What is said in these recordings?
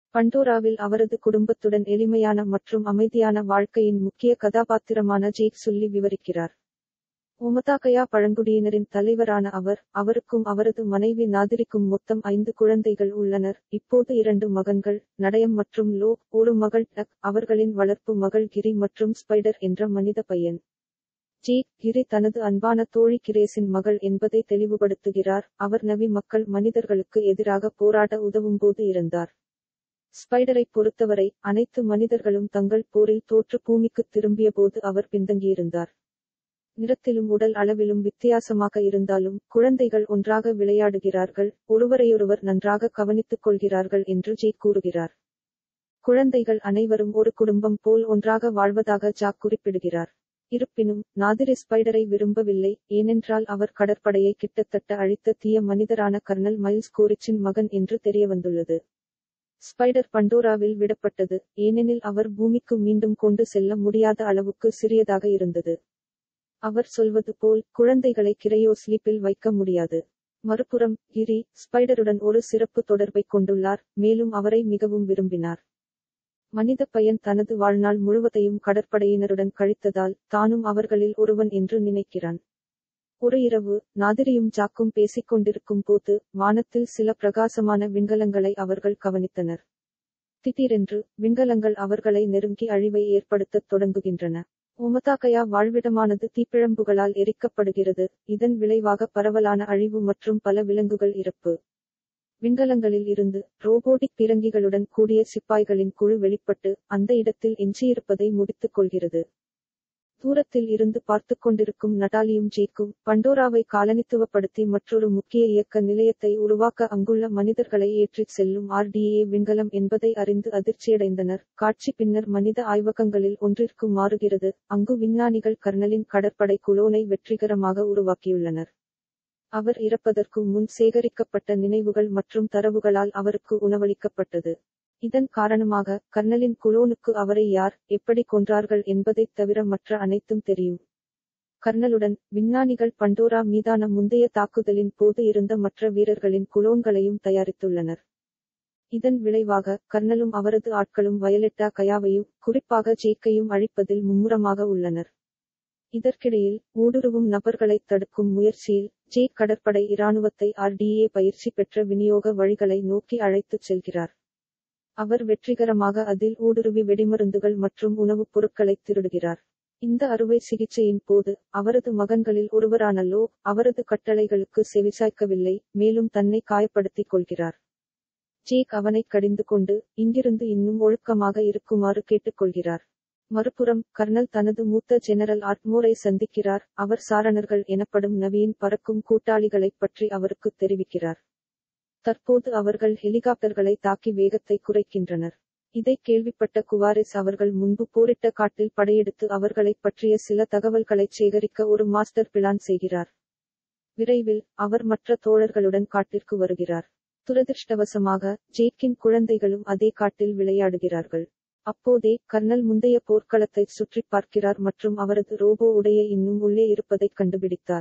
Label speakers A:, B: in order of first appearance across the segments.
A: பண்டோராவில் அவரது குடும்பத்துடன் எளிமையான மற்றும் அமைதியான வாழ்க்கையின் முக்கிய கதாபாத்திரமான ஜேக் சொல்லி விவரிக்கிறார் ஒமதாகயா பழங்குடியினரின் தலைவரான அவர் அவருக்கும் அவரது மனைவி நாதிரிக்கும் மொத்தம் ஐந்து குழந்தைகள் உள்ளனர் இப்போது இரண்டு மகன்கள் நடயம் மற்றும் லோ ஒரு மகள் டக் அவர்களின் வளர்ப்பு மகள் கிரி மற்றும் ஸ்பைடர் என்ற மனித பையன் ஜேக் கிரி தனது அன்பான தோழி கிரேசின் மகள் என்பதை தெளிவுபடுத்துகிறார் அவர் நவி மக்கள் மனிதர்களுக்கு எதிராக போராட உதவும்போது இருந்தார் ஸ்பைடரை பொறுத்தவரை அனைத்து மனிதர்களும் தங்கள் போரில் தோற்று பூமிக்கு திரும்பியபோது அவர் பின்தங்கியிருந்தார் நிறத்திலும் உடல் அளவிலும் வித்தியாசமாக இருந்தாலும் குழந்தைகள் ஒன்றாக விளையாடுகிறார்கள் ஒருவரையொருவர் நன்றாக கவனித்துக் கொள்கிறார்கள் என்று ஜேக் கூறுகிறார் குழந்தைகள் அனைவரும் ஒரு குடும்பம் போல் ஒன்றாக வாழ்வதாக ஜாக் குறிப்பிடுகிறார் இருப்பினும் நாதிரி ஸ்பைடரை விரும்பவில்லை ஏனென்றால் அவர் கடற்படையை கிட்டத்தட்ட அழித்த தீய மனிதரான கர்னல் மைல்ஸ் கோரிச்சின் மகன் என்று தெரியவந்துள்ளது ஸ்பைடர் பண்டோராவில் விடப்பட்டது ஏனெனில் அவர் பூமிக்கு மீண்டும் கொண்டு செல்ல முடியாத அளவுக்கு சிறியதாக இருந்தது அவர் சொல்வது போல் குழந்தைகளை கிரையோ ஸ்லீப்பில் வைக்க முடியாது மறுபுறம் கிரி ஸ்பைடருடன் ஒரு சிறப்பு தொடர்பை கொண்டுள்ளார் மேலும் அவரை மிகவும் விரும்பினார் மனித பையன் தனது வாழ்நாள் முழுவதையும் கடற்படையினருடன் கழித்ததால் தானும் அவர்களில் ஒருவன் என்று நினைக்கிறான் ஒரு இரவு நாதிரியும் ஜாக்கும் பேசிக் கொண்டிருக்கும் போது வானத்தில் சில பிரகாசமான விண்கலங்களை அவர்கள் கவனித்தனர் திடீரென்று விண்கலங்கள் அவர்களை நெருங்கி அழிவை ஏற்படுத்தத் தொடங்குகின்றன ஒமதாகயா வாழ்விடமானது தீப்பிழம்புகளால் எரிக்கப்படுகிறது இதன் விளைவாக பரவலான அழிவு மற்றும் பல விலங்குகள் இறப்பு விண்கலங்களில் இருந்து ரோபோட்டிக் பீரங்கிகளுடன் கூடிய சிப்பாய்களின் குழு வெளிப்பட்டு அந்த இடத்தில் எஞ்சியிருப்பதை முடித்துக் கொள்கிறது தூரத்தில் இருந்து பார்த்துக் கொண்டிருக்கும் நடாலியும் ஜேக்கும் பண்டோராவை காலனித்துவப்படுத்தி மற்றொரு முக்கிய இயக்க நிலையத்தை உருவாக்க அங்குள்ள மனிதர்களை ஏற்றிச் செல்லும் ஆர்டிஏ விண்கலம் என்பதை அறிந்து அதிர்ச்சியடைந்தனர் காட்சி பின்னர் மனித ஆய்வகங்களில் ஒன்றிற்கு மாறுகிறது அங்கு விஞ்ஞானிகள் கர்னலின் கடற்படை குளோனை வெற்றிகரமாக உருவாக்கியுள்ளனர் அவர் இறப்பதற்கு முன் சேகரிக்கப்பட்ட நினைவுகள் மற்றும் தரவுகளால் அவருக்கு உணவளிக்கப்பட்டது இதன் காரணமாக கர்னலின் குளோனுக்கு அவரை யார் எப்படி கொன்றார்கள் என்பதைத் தவிர மற்ற அனைத்தும் தெரியும் கர்னலுடன் விஞ்ஞானிகள் பண்டோரா மீதான முந்தைய தாக்குதலின் போது இருந்த மற்ற வீரர்களின் குளோன்களையும் தயாரித்துள்ளனர் இதன் விளைவாக கர்னலும் அவரது ஆட்களும் வயலெட்டா கயாவையும் குறிப்பாக ஜேக்கையும் அழிப்பதில் மும்முரமாக உள்ளனர் இதற்கிடையில் ஊடுருவும் நபர்களைத் தடுக்கும் முயற்சியில் ஜேக் கடற்படை இராணுவத்தை ஆர்டிஏ பயிற்சி பெற்ற விநியோக வழிகளை நோக்கி அழைத்துச் செல்கிறார் அவர் வெற்றிகரமாக அதில் ஊடுருவி வெடிமருந்துகள் மற்றும் உணவுப் பொருட்களை திருடுகிறார் இந்த அறுவை சிகிச்சையின் போது அவரது மகன்களில் ஒருவரான லோ அவரது கட்டளைகளுக்கு செவிசாய்க்கவில்லை மேலும் தன்னை காயப்படுத்திக் கொள்கிறார் ஜேக் அவனை கடிந்து கொண்டு இங்கிருந்து இன்னும் ஒழுக்கமாக இருக்குமாறு கேட்டுக்கொள்கிறார் மறுபுறம் கர்னல் தனது மூத்த ஜெனரல் ஆட்மோரை சந்திக்கிறார் அவர் சாரணர்கள் எனப்படும் நவியின் பறக்கும் கூட்டாளிகளைப் பற்றி அவருக்கு தெரிவிக்கிறார் தற்போது அவர்கள் ஹெலிகாப்டர்களை தாக்கி வேகத்தை குறைக்கின்றனர் இதை கேள்விப்பட்ட குவாரிஸ் அவர்கள் முன்பு போரிட்ட காட்டில் படையெடுத்து அவர்களைப் பற்றிய சில தகவல்களைச் சேகரிக்க ஒரு மாஸ்டர் பிளான் செய்கிறார் விரைவில் அவர் மற்ற தோழர்களுடன் காட்டிற்கு வருகிறார் துரதிர்ஷ்டவசமாக ஜேக்கின் குழந்தைகளும் அதே காட்டில் விளையாடுகிறார்கள் அப்போதே கர்னல் முந்தைய போர்க்களத்தை சுற்றிப் பார்க்கிறார் மற்றும் அவரது ரோபோ உடைய இன்னும் உள்ளே இருப்பதைக் கண்டுபிடித்தார்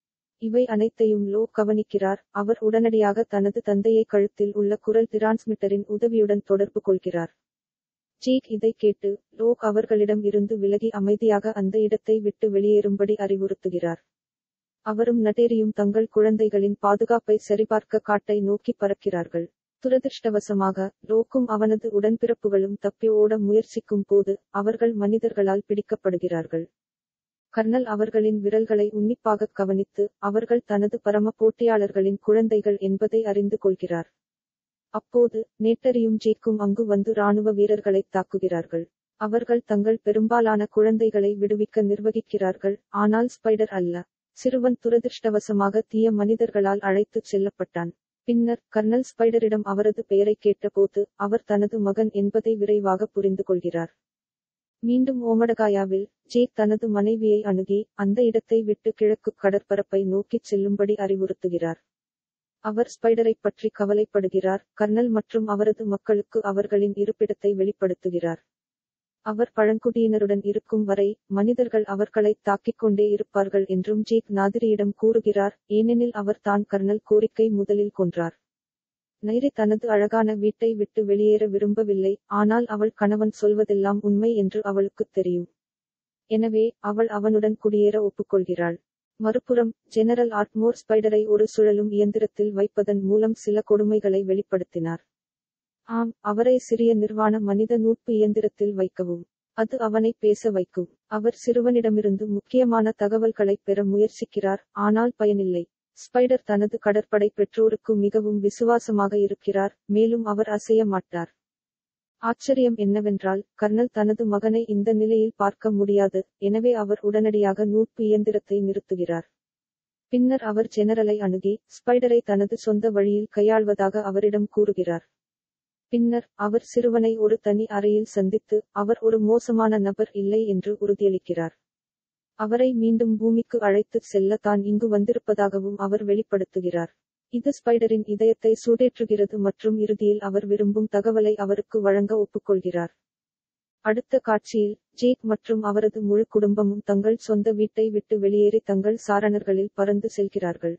A: இவை அனைத்தையும் லோ கவனிக்கிறார் அவர் உடனடியாக தனது தந்தையை கழுத்தில் உள்ள குரல் டிரான்ஸ்மிட்டரின் உதவியுடன் தொடர்பு கொள்கிறார் ஜேக் இதை கேட்டு லோக் அவர்களிடம் இருந்து விலகி அமைதியாக அந்த இடத்தை விட்டு வெளியேறும்படி அறிவுறுத்துகிறார் அவரும் நடேரியும் தங்கள் குழந்தைகளின் பாதுகாப்பை சரிபார்க்க காட்டை நோக்கி பறக்கிறார்கள் துரதிர்ஷ்டவசமாக லோக்கும் அவனது உடன்பிறப்புகளும் தப்பி ஓட முயற்சிக்கும் போது அவர்கள் மனிதர்களால் பிடிக்கப்படுகிறார்கள் கர்னல் அவர்களின் விரல்களை உன்னிப்பாகக் கவனித்து அவர்கள் தனது பரம போட்டியாளர்களின் குழந்தைகள் என்பதை அறிந்து கொள்கிறார் அப்போது நேட்டரியும் ஜேக்கும் அங்கு வந்து ராணுவ வீரர்களைத் தாக்குகிறார்கள் அவர்கள் தங்கள் பெரும்பாலான குழந்தைகளை விடுவிக்க நிர்வகிக்கிறார்கள் ஆனால் ஸ்பைடர் அல்ல சிறுவன் துரதிர்ஷ்டவசமாக தீய மனிதர்களால் அழைத்துச் செல்லப்பட்டான் பின்னர் கர்னல் ஸ்பைடரிடம் அவரது பெயரை கேட்டபோது அவர் தனது மகன் என்பதை விரைவாக புரிந்து கொள்கிறார் மீண்டும் ஓமடகாயாவில் ஜேக் தனது மனைவியை அணுகி அந்த இடத்தை விட்டு கிழக்கு கடற்பரப்பை நோக்கிச் செல்லும்படி அறிவுறுத்துகிறார் அவர் ஸ்பைடரைப் பற்றி கவலைப்படுகிறார் கர்னல் மற்றும் அவரது மக்களுக்கு அவர்களின் இருப்பிடத்தை வெளிப்படுத்துகிறார் அவர் பழங்குடியினருடன் இருக்கும் வரை மனிதர்கள் அவர்களைத் தாக்கிக் கொண்டே இருப்பார்கள் என்றும் ஜேக் நாதிரியிடம் கூறுகிறார் ஏனெனில் அவர் தான் கர்னல் கோரிக்கை முதலில் கொன்றார் நைரி தனது அழகான வீட்டை விட்டு வெளியேற விரும்பவில்லை ஆனால் அவள் கணவன் சொல்வதெல்லாம் உண்மை என்று அவளுக்குத் தெரியும் எனவே அவள் அவனுடன் குடியேற ஒப்புக்கொள்கிறாள் மறுபுறம் ஜெனரல் ஆட்மோர் ஸ்பைடரை ஒரு சுழலும் இயந்திரத்தில் வைப்பதன் மூலம் சில கொடுமைகளை வெளிப்படுத்தினார் ஆம் அவரை சிறிய நிர்வாண மனித நூட்பு இயந்திரத்தில் வைக்கவும் அது அவனை பேச வைக்கும் அவர் சிறுவனிடமிருந்து முக்கியமான தகவல்களை பெற முயற்சிக்கிறார் ஆனால் பயனில்லை ஸ்பைடர் தனது கடற்படை பெற்றோருக்கு மிகவும் விசுவாசமாக இருக்கிறார் மேலும் அவர் அசைய மாட்டார் ஆச்சரியம் என்னவென்றால் கர்னல் தனது மகனை இந்த நிலையில் பார்க்க முடியாது எனவே அவர் உடனடியாக நூட்பு இயந்திரத்தை நிறுத்துகிறார் பின்னர் அவர் ஜெனரலை அணுகி ஸ்பைடரை தனது சொந்த வழியில் கையாள்வதாக அவரிடம் கூறுகிறார் பின்னர் அவர் சிறுவனை ஒரு தனி அறையில் சந்தித்து அவர் ஒரு மோசமான நபர் இல்லை என்று உறுதியளிக்கிறார் அவரை மீண்டும் பூமிக்கு அழைத்துச் செல்ல தான் இங்கு வந்திருப்பதாகவும் அவர் வெளிப்படுத்துகிறார் இது ஸ்பைடரின் இதயத்தை சூடேற்றுகிறது மற்றும் இறுதியில் அவர் விரும்பும் தகவலை அவருக்கு வழங்க ஒப்புக்கொள்கிறார் அடுத்த காட்சியில் ஜேக் மற்றும் அவரது முழு குடும்பமும் தங்கள் சொந்த வீட்டை விட்டு வெளியேறி தங்கள் சாரணர்களில் பறந்து செல்கிறார்கள்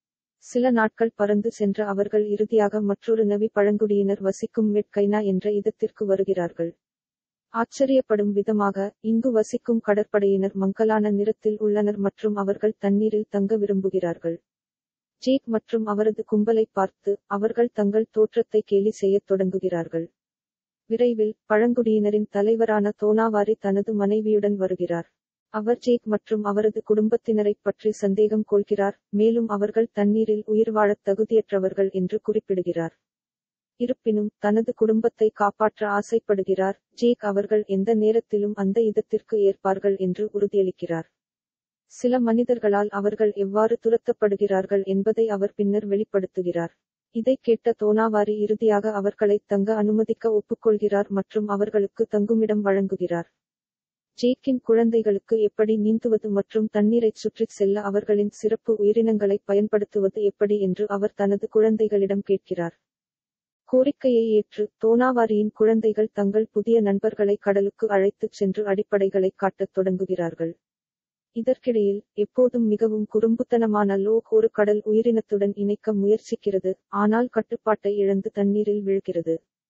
A: சில நாட்கள் பறந்து சென்ற அவர்கள் இறுதியாக மற்றொரு நவி பழங்குடியினர் வசிக்கும் மெட்கைனா என்ற இடத்திற்கு வருகிறார்கள் ஆச்சரியப்படும் விதமாக இங்கு வசிக்கும் கடற்படையினர் மங்கலான நிறத்தில் உள்ளனர் மற்றும் அவர்கள் தண்ணீரில் தங்க விரும்புகிறார்கள் ஜேக் மற்றும் அவரது கும்பலை பார்த்து அவர்கள் தங்கள் தோற்றத்தை கேலி செய்யத் தொடங்குகிறார்கள் விரைவில் பழங்குடியினரின் தலைவரான தோனாவாரி தனது மனைவியுடன் வருகிறார் அவர் ஜேக் மற்றும் அவரது குடும்பத்தினரைப் பற்றி சந்தேகம் கொள்கிறார் மேலும் அவர்கள் தண்ணீரில் உயிர் வாழத் தகுதியற்றவர்கள் என்று குறிப்பிடுகிறார் இருப்பினும் தனது குடும்பத்தை காப்பாற்ற ஆசைப்படுகிறார் ஜேக் அவர்கள் எந்த நேரத்திலும் அந்த இடத்திற்கு ஏற்பார்கள் என்று உறுதியளிக்கிறார் சில மனிதர்களால் அவர்கள் எவ்வாறு துரத்தப்படுகிறார்கள் என்பதை அவர் பின்னர் வெளிப்படுத்துகிறார் இதைக் கேட்ட தோனாவாரி இறுதியாக அவர்களை தங்க அனுமதிக்க ஒப்புக்கொள்கிறார் மற்றும் அவர்களுக்கு தங்குமிடம் வழங்குகிறார் ஜேக்கின் குழந்தைகளுக்கு எப்படி நீந்துவது மற்றும் தண்ணீரைச் சுற்றிச் செல்ல அவர்களின் சிறப்பு உயிரினங்களை பயன்படுத்துவது எப்படி என்று அவர் தனது குழந்தைகளிடம் கேட்கிறார் கோரிக்கையை ஏற்று தோனாவாரியின் குழந்தைகள் தங்கள் புதிய நண்பர்களை கடலுக்கு அழைத்துச் சென்று அடிப்படைகளை காட்டத் தொடங்குகிறார்கள் இதற்கிடையில் எப்போதும் மிகவும் குறும்புத்தனமான லோக் ஒரு கடல் உயிரினத்துடன் இணைக்க முயற்சிக்கிறது ஆனால் கட்டுப்பாட்டை இழந்து தண்ணீரில் விழுகிறது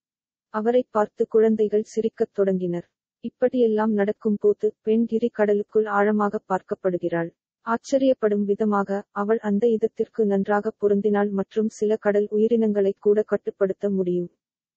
A: அவரை பார்த்து குழந்தைகள் சிரிக்கத் தொடங்கினர் இப்படியெல்லாம் நடக்கும் போது பெண் கிரி கடலுக்குள் ஆழமாக பார்க்கப்படுகிறாள் ஆச்சரியப்படும் விதமாக அவள் அந்த இதத்திற்கு நன்றாக பொருந்தினாள் மற்றும் சில கடல் உயிரினங்களை கூட கட்டுப்படுத்த முடியும்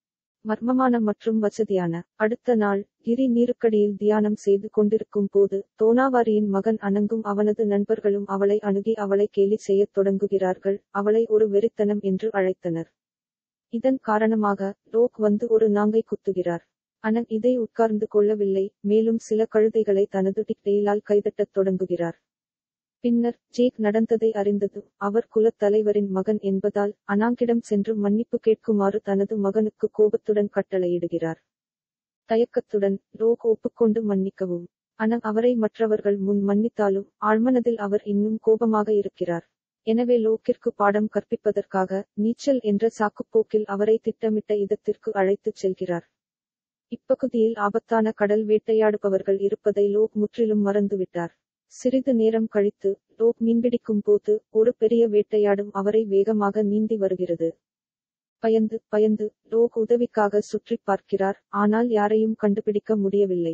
A: மர்மமான மற்றும் வசதியான அடுத்த நாள் கிரி நீருக்கடியில் தியானம் செய்து கொண்டிருக்கும் போது தோனாவாரியின் மகன் அனங்கும் அவனது நண்பர்களும் அவளை அணுகி அவளை கேலி செய்யத் தொடங்குகிறார்கள் அவளை ஒரு வெறித்தனம் என்று அழைத்தனர் இதன் காரணமாக லோக் வந்து ஒரு நாங்கை குத்துகிறார் அனன் இதை உட்கார்ந்து கொள்ளவில்லை மேலும் சில கழுதைகளை தனது டிக்டெயிலால் கைதட்டத் தொடங்குகிறார் பின்னர் ஜேக் நடந்ததை அறிந்தது அவர் குலத் தலைவரின் மகன் என்பதால் அனாங்கிடம் சென்று மன்னிப்பு கேட்குமாறு தனது மகனுக்கு கோபத்துடன் கட்டளையிடுகிறார் தயக்கத்துடன் லோக் ஒப்புக்கொண்டு மன்னிக்கவும் அன அவரை மற்றவர்கள் முன் மன்னித்தாலும் ஆழ்மனதில் அவர் இன்னும் கோபமாக இருக்கிறார் எனவே லோக்கிற்கு பாடம் கற்பிப்பதற்காக நீச்சல் என்ற சாக்குப்போக்கில் அவரை திட்டமிட்ட இடத்திற்கு அழைத்துச் செல்கிறார் இப்பகுதியில் ஆபத்தான கடல் வேட்டையாடுபவர்கள் இருப்பதை லோக் முற்றிலும் மறந்துவிட்டார் சிறிது நேரம் கழித்து லோக் மீன்பிடிக்கும் போது ஒரு பெரிய வேட்டையாடும் அவரை வேகமாக நீந்தி வருகிறது பயந்து பயந்து லோக் உதவிக்காக சுற்றி பார்க்கிறார் ஆனால் யாரையும் கண்டுபிடிக்க முடியவில்லை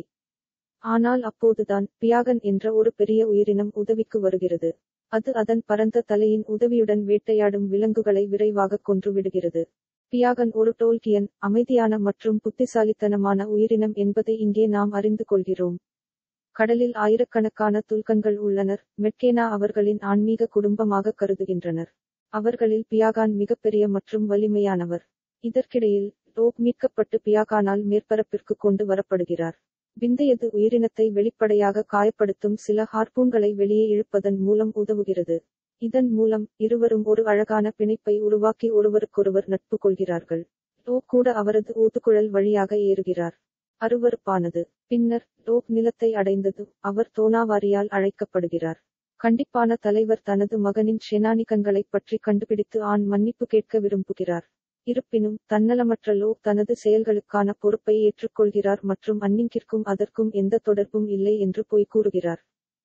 A: ஆனால் அப்போதுதான் பியாகன் என்ற ஒரு பெரிய உயிரினம் உதவிக்கு வருகிறது அது அதன் பரந்த தலையின் உதவியுடன் வேட்டையாடும் விலங்குகளை விரைவாக கொன்று விடுகிறது பியாகன் ஒரு டோல்கியன் அமைதியான மற்றும் புத்திசாலித்தனமான உயிரினம் என்பதை இங்கே நாம் அறிந்து கொள்கிறோம் கடலில் ஆயிரக்கணக்கான துல்கன்கள் உள்ளனர் மெக்கேனா அவர்களின் ஆன்மீக குடும்பமாக கருதுகின்றனர் அவர்களில் பியாகான் மிகப்பெரிய மற்றும் வலிமையானவர் இதற்கிடையில் லோக் மீட்கப்பட்டு பியாகானால் மேற்பரப்பிற்கு கொண்டு வரப்படுகிறார் பிந்தையது உயிரினத்தை வெளிப்படையாக காயப்படுத்தும் சில ஹார்பூன்களை வெளியே இழுப்பதன் மூலம் உதவுகிறது இதன் மூலம் இருவரும் ஒரு அழகான பிணைப்பை உருவாக்கி ஒருவருக்கொருவர் நட்பு கொள்கிறார்கள் லோக் கூட அவரது ஊதுகுழல் வழியாக ஏறுகிறார் அருவருப்பானது பின்னர் லோக் நிலத்தை அடைந்தது அவர் தோனாவாரியால் அழைக்கப்படுகிறார் கண்டிப்பான தலைவர் தனது மகனின் ஷெனானிகன்களைப் பற்றி கண்டுபிடித்து ஆண் மன்னிப்பு கேட்க விரும்புகிறார் இருப்பினும் தன்னலமற்ற லோக் தனது செயல்களுக்கான பொறுப்பை ஏற்றுக்கொள்கிறார் மற்றும் அன்னிங்கிற்கும் அதற்கும் எந்த தொடர்பும் இல்லை என்று பொய் கூறுகிறார்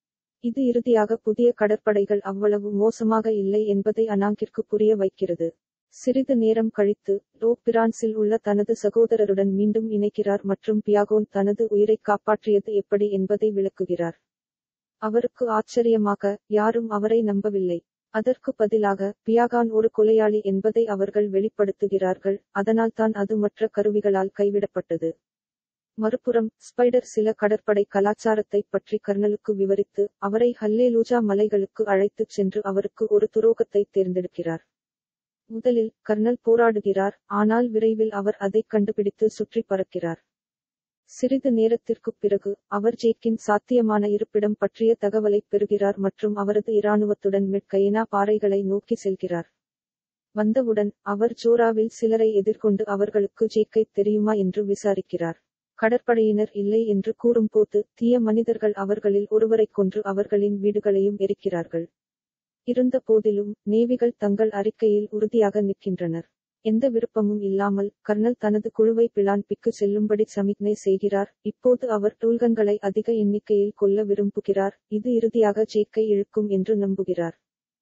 A: இது இறுதியாக புதிய கடற்படைகள் அவ்வளவு மோசமாக இல்லை என்பதை அனாங்கிற்கு புரிய வைக்கிறது சிறிது நேரம் கழித்து லோ பிரான்சில் உள்ள தனது சகோதரருடன் மீண்டும் இணைக்கிறார் மற்றும் பியாகோன் தனது உயிரை காப்பாற்றியது எப்படி என்பதை விளக்குகிறார் அவருக்கு ஆச்சரியமாக யாரும் அவரை நம்பவில்லை அதற்கு பதிலாக பியாகான் ஒரு கொலையாளி என்பதை அவர்கள் வெளிப்படுத்துகிறார்கள் அதனால்தான் அது மற்ற கருவிகளால் கைவிடப்பட்டது மறுபுறம் ஸ்பைடர் சில கடற்படை கலாச்சாரத்தை பற்றி கர்னலுக்கு விவரித்து அவரை ஹல்லேலூஜா மலைகளுக்கு அழைத்துச் சென்று அவருக்கு ஒரு துரோகத்தை தேர்ந்தெடுக்கிறார் முதலில் கர்னல் போராடுகிறார் ஆனால் விரைவில் அவர் அதைக் கண்டுபிடித்து சுற்றி பறக்கிறார் சிறிது நேரத்திற்குப் பிறகு அவர் ஜேக்கின் சாத்தியமான இருப்பிடம் பற்றிய தகவலைப் பெறுகிறார் மற்றும் அவரது இராணுவத்துடன் மெட்கைனா பாறைகளை நோக்கி செல்கிறார் வந்தவுடன் அவர் ஜோராவில் சிலரை எதிர்கொண்டு அவர்களுக்கு ஜேக்கை தெரியுமா என்று விசாரிக்கிறார் கடற்படையினர் இல்லை என்று கூறும்போது தீய மனிதர்கள் அவர்களில் ஒருவரைக் கொன்று அவர்களின் வீடுகளையும் எரிக்கிறார்கள் இருந்த போதிலும் நேவிகள் தங்கள் அறிக்கையில் உறுதியாக நிற்கின்றனர் எந்த விருப்பமும் இல்லாமல் கர்னல் தனது குழுவை பிளான்பிக்கு செல்லும்படி சமிக்ஞை செய்கிறார் இப்போது அவர் டூல்கன்களை அதிக எண்ணிக்கையில் கொல்ல விரும்புகிறார் இது இறுதியாக ஜேக்கை இழுக்கும் என்று நம்புகிறார்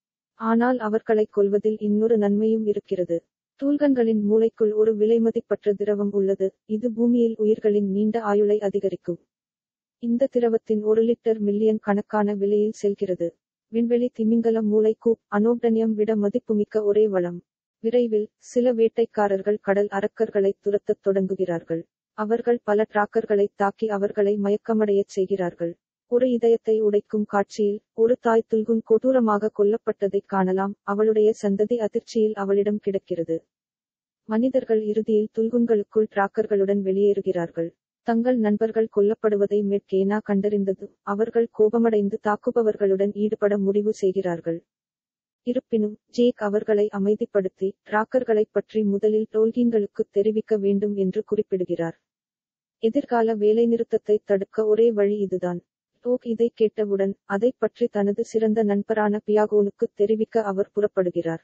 A: ஆனால் அவர்களை கொல்வதில் இன்னொரு நன்மையும் இருக்கிறது டூல்கன்களின் மூளைக்குள் ஒரு விலைமதிப்பற்ற திரவம் உள்ளது இது பூமியில் உயிர்களின் நீண்ட ஆயுளை அதிகரிக்கும் இந்த திரவத்தின் ஒரு லிட்டர் மில்லியன் கணக்கான விலையில் செல்கிறது விண்வெளி திமிங்கல மூளைக்கு அனோப்டனியம் விட மதிப்புமிக்க ஒரே வளம் விரைவில் சில வேட்டைக்காரர்கள் கடல் அரக்கர்களை துரத்தத் தொடங்குகிறார்கள் அவர்கள் பல டிராக்கர்களை தாக்கி அவர்களை மயக்கமடையச் செய்கிறார்கள் ஒரு இதயத்தை உடைக்கும் காட்சியில் ஒரு தாய் துல்குன் கொடூரமாக கொல்லப்பட்டதைக் காணலாம் அவளுடைய சந்ததி அதிர்ச்சியில் அவளிடம் கிடக்கிறது மனிதர்கள் இறுதியில் துல்குன்களுக்குள் டிராக்கர்களுடன் வெளியேறுகிறார்கள் தங்கள் நண்பர்கள் கொல்லப்படுவதை மெட்கேனா கண்டறிந்தது அவர்கள் கோபமடைந்து தாக்குபவர்களுடன் ஈடுபட முடிவு செய்கிறார்கள் இருப்பினும் ஜேக் அவர்களை அமைதிப்படுத்தி டிராக்கர்களைப் பற்றி முதலில் டோல்கீன்களுக்கு தெரிவிக்க வேண்டும் என்று குறிப்பிடுகிறார் எதிர்கால வேலைநிறுத்தத்தை தடுக்க ஒரே வழி இதுதான் டோக் இதை கேட்டவுடன் அதைப் பற்றி தனது சிறந்த நண்பரான பியாகோனுக்கு தெரிவிக்க அவர் புறப்படுகிறார்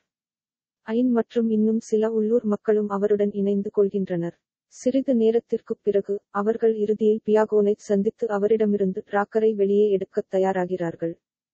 A: ஐன் மற்றும் இன்னும் சில உள்ளூர் மக்களும் அவருடன் இணைந்து கொள்கின்றனர் சிறிது நேரத்திற்குப் பிறகு அவர்கள் இறுதியில் பியாகோனைச் சந்தித்து அவரிடமிருந்து டிராக்கரை வெளியே எடுக்கத் தயாராகிறார்கள்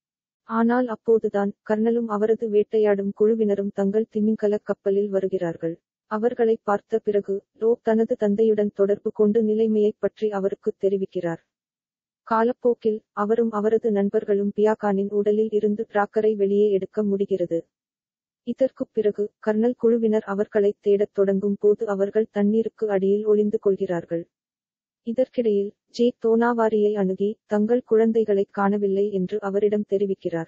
A: ஆனால் அப்போதுதான் கர்னலும் அவரது வேட்டையாடும் குழுவினரும் தங்கள் திமிங்கல கப்பலில் வருகிறார்கள் அவர்களை பார்த்த பிறகு லோ தனது தந்தையுடன் தொடர்பு கொண்டு நிலைமையைப் பற்றி அவருக்குத் தெரிவிக்கிறார் காலப்போக்கில் அவரும் அவரது நண்பர்களும் பியாகானின் உடலில் இருந்து டிராக்கரை வெளியே எடுக்க முடிகிறது இதற்குப் பிறகு கர்னல் குழுவினர் அவர்களைத் தேடத் தொடங்கும் போது அவர்கள் தண்ணீருக்கு அடியில் ஒளிந்து கொள்கிறார்கள் இதற்கிடையில் ஜே தோனாவாரியை அணுகி தங்கள் குழந்தைகளைக் காணவில்லை என்று அவரிடம் தெரிவிக்கிறார்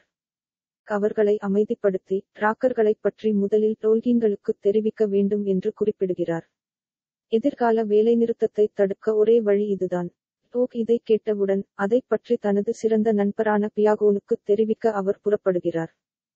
A: அவர்களை அமைதிப்படுத்தி டிராக்கர்களைப் பற்றி முதலில் டோல்கீன்களுக்கு தெரிவிக்க வேண்டும் என்று குறிப்பிடுகிறார் எதிர்கால வேலைநிறுத்தத்தை தடுக்க ஒரே வழி இதுதான் டோக் இதை கேட்டவுடன் அதைப் பற்றி தனது சிறந்த நண்பரான பியாகோனுக்கு தெரிவிக்க அவர் புறப்படுகிறார்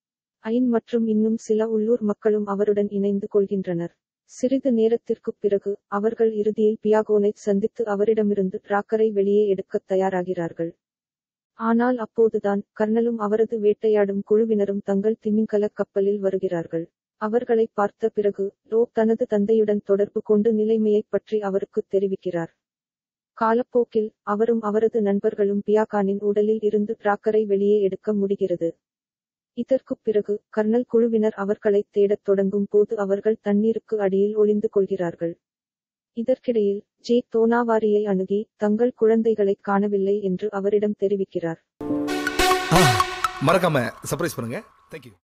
A: ஐன் மற்றும் இன்னும் சில உள்ளூர் மக்களும் அவருடன் இணைந்து கொள்கின்றனர் சிறிது நேரத்திற்குப் பிறகு அவர்கள் இறுதியில் பியாகோனைச் சந்தித்து அவரிடமிருந்து டிராக்கரை வெளியே எடுக்கத் தயாராகிறார்கள் ஆனால் அப்போதுதான் கர்னலும் அவரது வேட்டையாடும் குழுவினரும் தங்கள் திமிங்கல கப்பலில் வருகிறார்கள் அவர்களை பார்த்த பிறகு லோ தனது தந்தையுடன் தொடர்பு கொண்டு நிலைமையைப் பற்றி அவருக்குத் தெரிவிக்கிறார் காலப்போக்கில் அவரும் அவரது நண்பர்களும் பியாகானின் உடலில் இருந்து டிராக்கரை வெளியே எடுக்க முடிகிறது இதற்குப் பிறகு கர்னல் குழுவினர் அவர்களைத் தேடத் தொடங்கும் போது அவர்கள் தண்ணீருக்கு அடியில் ஒளிந்து கொள்கிறார்கள் இதற்கிடையில் ஜே தோனாவாரியை அணுகி தங்கள் குழந்தைகளைக் காணவில்லை என்று அவரிடம் தெரிவிக்கிறார்
B: மறக்காம சர்ப்ரைஸ் பண்ணுங்க தேங்க்யூ